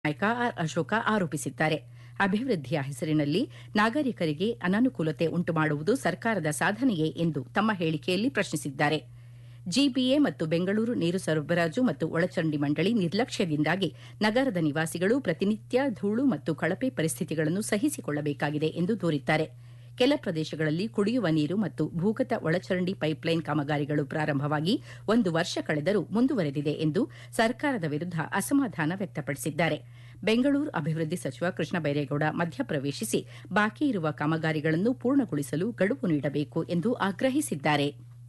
ನಾಯಕ ಆರ್ ಅಶೋಕ ಆರೋಪಿಸಿದ್ದಾರೆ ಅಭಿವೃದ್ಧಿಯ ಹೆಸರಿನಲ್ಲಿ ನಾಗರಿಕರಿಗೆ ಅನಾನುಕೂಲತೆ ಉಂಟುಮಾಡುವುದು ಸರ್ಕಾರದ ಸಾಧನೆಯೇ ಎಂದು ತಮ್ಮ ಹೇಳಿಕೆಯಲ್ಲಿ ಪ್ರಶ್ನಿಸಿದ್ದಾರೆ ಜಿಬಿಎ ಮತ್ತು ಬೆಂಗಳೂರು ನೀರು ಸರಬರಾಜು ಮತ್ತು ಒಳಚರಂಡಿ ಮಂಡಳಿ ನಿರ್ಲಕ್ಷ್ಯದಿಂದಾಗಿ ನಗರದ ನಿವಾಸಿಗಳು ಪ್ರತಿನಿತ್ಯ ಧೂಳು ಮತ್ತು ಕಳಪೆ ಪರಿಸ್ಥಿತಿಗಳನ್ನು ಸಹಿಸಿಕೊಳ್ಳಬೇಕಾಗಿದೆ ಎಂದು ದೂರಿದ್ದಾರೆ ಕೆಲ ಪ್ರದೇಶಗಳಲ್ಲಿ ಕುಡಿಯುವ ನೀರು ಮತ್ತು ಭೂಗತ ಒಳಚರಂಡಿ ಪೈಪ್ಲೈನ್ ಕಾಮಗಾರಿಗಳು ಪ್ರಾರಂಭವಾಗಿ ಒಂದು ವರ್ಷ ಕಳೆದರೂ ಮುಂದುವರೆದಿದೆ ಎಂದು ಸರ್ಕಾರದ ವಿರುದ್ಧ ಅಸಮಾಧಾನ ವ್ಯಕ್ತಪಡಿಸಿದ್ದಾರೆ ಬೆಂಗಳೂರು ಅಭಿವೃದ್ಧಿ ಸಚಿವ ಕೃಷ್ಣ ಬೈರೇಗೌಡ ಮಧ್ಯಪ್ರವೇಶಿಸಿ ಬಾಕಿ ಇರುವ ಕಾಮಗಾರಿಗಳನ್ನು ಪೂರ್ಣಗೊಳಿಸಲು ಗಡುವು ನೀಡಬೇಕು ಎಂದು ಆಗ್ರಹಿಸಿದ್ದಾರೆ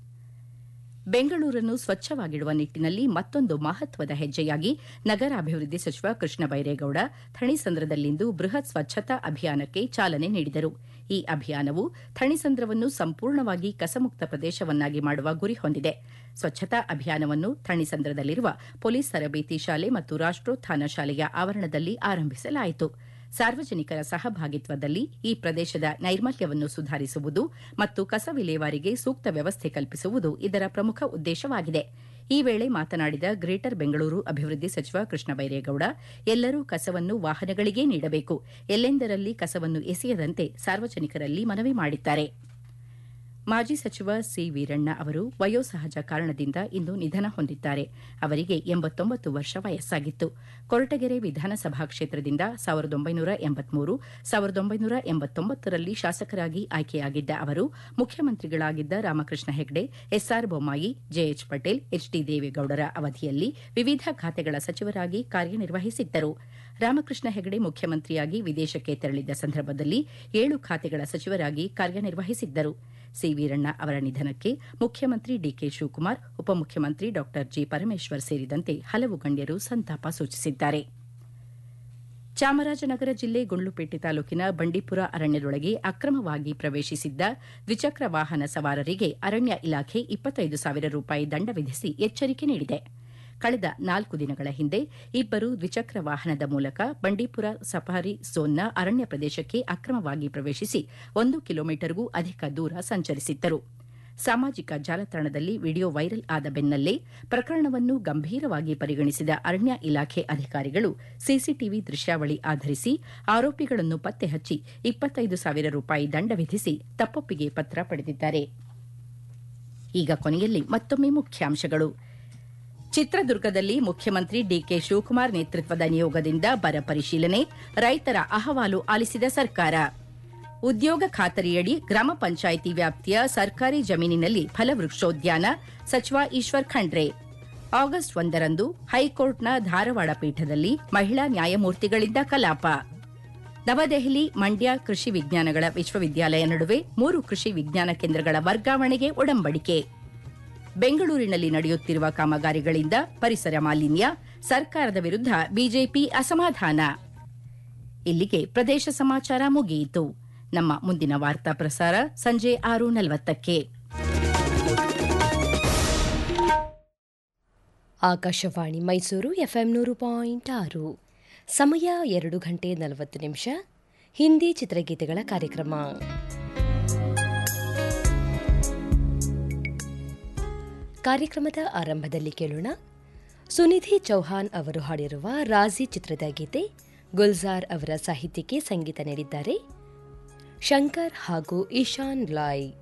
ಬೆಂಗಳೂರನ್ನು ಸ್ವಚ್ಛವಾಗಿಡುವ ನಿಟ್ಟಿನಲ್ಲಿ ಮತ್ತೊಂದು ಮಹತ್ವದ ಹೆಜ್ಜೆಯಾಗಿ ನಗರಾಭಿವೃದ್ಧಿ ಸಚಿವ ಕೃಷ್ಣ ಬೈರೇಗೌಡ ಥಣಿಸಂದ್ರದಲ್ಲಿಂದು ಬೃಹತ್ ಸ್ವಚ್ಛತಾ ಅಭಿಯಾನಕ್ಕೆ ಚಾಲನೆ ನೀಡಿದರು ಈ ಅಭಿಯಾನವು ಥಣಿಸಂದ್ರವನ್ನು ಸಂಪೂರ್ಣವಾಗಿ ಕಸಮುಕ್ತ ಪ್ರದೇಶವನ್ನಾಗಿ ಮಾಡುವ ಗುರಿ ಹೊಂದಿದೆ ಸ್ವಚ್ಛತಾ ಅಭಿಯಾನವನ್ನು ಥಣಿಸಂದ್ರದಲ್ಲಿರುವ ಪೊಲೀಸ್ ತರಬೇತಿ ಶಾಲೆ ಮತ್ತು ರಾಷ್ಟೋತ್ಥಾನ ಶಾಲೆಯ ಆವರಣದಲ್ಲಿ ಆರಂಭಿಸಲಾಯಿತು ಸಾರ್ವಜನಿಕರ ಸಹಭಾಗಿತ್ವದಲ್ಲಿ ಈ ಪ್ರದೇಶದ ನೈರ್ಮಲ್ಯವನ್ನು ಸುಧಾರಿಸುವುದು ಮತ್ತು ಕಸ ವಿಲೇವಾರಿಗೆ ಸೂಕ್ತ ವ್ಯವಸ್ಥೆ ಕಲ್ಪಿಸುವುದು ಇದರ ಪ್ರಮುಖ ಉದ್ದೇಶವಾಗಿದೆ ಈ ವೇಳೆ ಮಾತನಾಡಿದ ಗ್ರೇಟರ್ ಬೆಂಗಳೂರು ಅಭಿವೃದ್ಧಿ ಸಚಿವ ಕೃಷ್ಣ ಬೈರೇಗೌಡ ಎಲ್ಲರೂ ಕಸವನ್ನು ವಾಹನಗಳಿಗೇ ನೀಡಬೇಕು ಎಲ್ಲೆಂದರಲ್ಲಿ ಕಸವನ್ನು ಎಸೆಯದಂತೆ ಸಾರ್ವಜನಿಕರಲ್ಲಿ ಮನವಿ ಮಾಡಿದ್ದಾರೆ ಮಾಜಿ ಸಚಿವ ಸಿ ವೀರಣ್ಣ ಅವರು ವಯೋಸಹಜ ಕಾರಣದಿಂದ ಇಂದು ನಿಧನ ಹೊಂದಿದ್ದಾರೆ ಅವರಿಗೆ ಎಂಬತ್ತೊಂಬತ್ತು ವರ್ಷ ವಯಸ್ಸಾಗಿತ್ತು ಕೊರಟಗೆರೆ ವಿಧಾನಸಭಾ ಕ್ಷೇತ್ರದಿಂದ ಸಾವಿರದ ಒಂಬೈನೂರ ಎಂಬತ್ಮೂರು ಸಾವಿರದ ಒಂಬೈನೂರ ಎಂಬತ್ತೊಂಬತ್ತರಲ್ಲಿ ಶಾಸಕರಾಗಿ ಆಯ್ಕೆಯಾಗಿದ್ದ ಅವರು ಮುಖ್ಯಮಂತ್ರಿಗಳಾಗಿದ್ದ Ramakrishna Hegde S R Bommai J H Patel H D ದೇವೇಗೌಡರ ಅವಧಿಯಲ್ಲಿ ವಿವಿಧ ಖಾತೆಗಳ ಸಚಿವರಾಗಿ ಕಾರ್ಯನಿರ್ವಹಿಸಿದ್ದರು ರಾಮಕೃಷ್ಣ ಹೆಗಡೆ ಮುಖ್ಯಮಂತ್ರಿಯಾಗಿ ವಿದೇಶಕ್ಕೆ ತೆರಳಿದ್ದ ಸಂದರ್ಭದಲ್ಲಿ ಏಳು ಖಾತೆಗಳ ಸಚಿವರಾಗಿ ಕಾರ್ಯನಿರ್ವಹಿಸಿದ್ದರು ಸಿ ವೀರಣ್ಣ ಅವರ ನಿಧನಕ್ಕೆ ಮುಖ್ಯಮಂತ್ರಿ ಡಿಕೆ ಶಿವಕುಮಾರ್ ಉಪಮುಖ್ಯಮಂತ್ರಿ ಡಾ ಜಿ ಪರಮೇಶ್ವರ್ ಸೇರಿದಂತೆ ಹಲವು ಗಣ್ಯರು ಸಂತಾಪ ಸೂಚಿಸಿದ್ದಾರೆ ಚಾಮರಾಜನಗರ ಜಿಲ್ಲೆ ಗುಂಡ್ಲುಪೇಟೆ ತಾಲೂಕಿನ ಬಂಡೀಪುರ ಅರಣ್ಯದೊಳಗೆ ಅಕ್ರಮವಾಗಿ ಪ್ರವೇಶಿಸಿದ್ದ ದ್ವಿಚಕ್ರ ವಾಹನ ಸವಾರರಿಗೆ ಅರಣ್ಯ ಇಲಾಖೆ ಇಪ್ಪತ್ತೈದು ಸಾವಿರ ರೂಪಾಯಿ ದಂಡ ವಿಧಿಸಿ ಎಚ್ಚರಿಕೆ ನೀಡಿದೆ ಕಳೆದ ನಾಲ್ಕು ದಿನಗಳ ಹಿಂದೆ ಇಬ್ಬರು ದ್ವಿಚಕ್ರ ವಾಹನದ ಮೂಲಕ ಬಂಡೀಪುರ ಸಫಾರಿ ಝೋನ್ನ ಅರಣ್ಯ ಪ್ರದೇಶಕ್ಕೆ ಅಕ್ರಮವಾಗಿ ಪ್ರವೇಶಿಸಿ ಒಂದು ಕಿಲೋಮೀಟರ್ಗೂ ಅಧಿಕ ದೂರ ಸಂಚರಿಸಿದ್ದರು ಸಾಮಾಜಿಕ ಜಾಲತಾಣದಲ್ಲಿ ವಿಡಿಯೋ ವೈರಲ್ ಆದ ಬೆನ್ನಲ್ಲೇ ಪ್ರಕರಣವನ್ನು ಗಂಭೀರವಾಗಿ ಪರಿಗಣಿಸಿದ ಅರಣ್ಯ ಇಲಾಖೆ ಅಧಿಕಾರಿಗಳು ಸಿಸಿಟಿವಿ ದೃಶ್ಯಾವಳಿ ಆಧರಿಸಿ ಆರೋಪಿಗಳನ್ನು ಪತ್ತೆ ಹಚ್ಚಿ ಇಪ್ಪತ್ತೈದು ಸಾವಿರ ರೂಪಾಯಿ ದಂಡ ವಿಧಿಸಿ ತಪ್ಪೊಪ್ಪಿಗೆ ಪತ್ರ ಪಡೆದಿದ್ದಾರೆ ಈಗ ಕೊನೆಯಲ್ಲಿ ಮತ್ತೊಮ್ಮೆ ಮುಖ್ಯಾಂಶಗಳು ಚಿತ್ರದುರ್ಗದಲ್ಲಿ ಮುಖ್ಯಮಂತ್ರಿ ಡಿಕೆ ಶಿವಕುಮಾರ್ ನೇತೃತ್ವದ ನಿಯೋಗದಿಂದ ಬರ ಪರಿಶೀಲನೆ ರೈತರ ಅಹವಾಲು ಆಲಿಸಿದ ಸರ್ಕಾರ ಉದ್ಯೋಗ ಖಾತರಿಯಡಿ ಗ್ರಾಮ ಪಂಚಾಯಿತಿ ವ್ಯಾಪ್ತಿಯ ಸರ್ಕಾರಿ ಜಮೀನಿನಲ್ಲಿ ಫಲವೃಕ್ಷೋದ್ಯಾನ ಸಚಿವ ಈಶ್ವರ್ ಖಂಡ್ರೆ ಆಗಸ್ಟ್ ಒಂದರಂದು ಹೈಕೋರ್ಟ್ನ ಧಾರವಾಡ ಪೀಠದಲ್ಲಿ ಮಹಿಳಾ ನ್ಯಾಯಮೂರ್ತಿಗಳಿಂದ ಕಲಾಪ ನವದೆಹಲಿ ಮಂಡ್ಯ ಕೃಷಿ ವಿಜ್ಞಾನಗಳ ವಿಶ್ವವಿದ್ಯಾಲಯ ನಡುವೆ ಮೂರು ಕೃಷಿ ವಿಜ್ಞಾನ ಕೇಂದ್ರಗಳ ವರ್ಗಾವಣೆಗೆ ಒಡಂಬಡಿಕೆ ಬೆಂಗಳೂರಿನಲ್ಲಿ ನಡೆಯುತ್ತಿರುವ ಕಾಮಗಾರಿಗಳಿಂದ ಪರಿಸರ ಮಾಲಿನ್ಯ ಸರ್ಕಾರದ ವಿರುದ್ಧ ಬಿಜೆಪಿ ಅಸಮಾಧಾನ ಇಲ್ಲಿಗೆ ಪ್ರದೇಶ ಸಮಾಚಾರ ಮುಗಿಯಿತು ನಮ್ಮ ಮುಂದಿನ ವಾರ್ತಾ ಪ್ರಸಾರ ಸಂಜೆ ಆರು ನಲವತ್ತಕ್ಕೆ ಆಕಾಶವಾಣಿ ಮೈಸೂರು ಎಫ್ಎಂ ನೂರು ಪಾಯಿಂಟ್ ಆರು ಸಮಯ ಎರಡು ಗಂಟೆ ನಲವತ್ತು ನಿಮಿಷ ಹಿಂದಿ ಚಿತ್ರಗೀತೆಗಳ ಕಾರ್ಯಕ್ರಮ ಕಾರ್ಯಕ್ರಮದ ಆರಂಭದಲ್ಲಿ ಕೇಳೋಣ ಸುನಿಧಿ ಚೌಹಾನ್ ಅವರು ಹಾಡಿರುವ ರಾಜಿ ಚಿತ್ರದ ಗೀತೆ ಗುಲ್ಜಾರ್ ಅವರ ಸಾಹಿತ್ಯಕ್ಕೆ ಸಂಗೀತ ನೀಡಿದ್ದಾರೆ ಶಂಕರ್ ಹಾಗೂ ಇಶಾನ್ ಲಾಯ್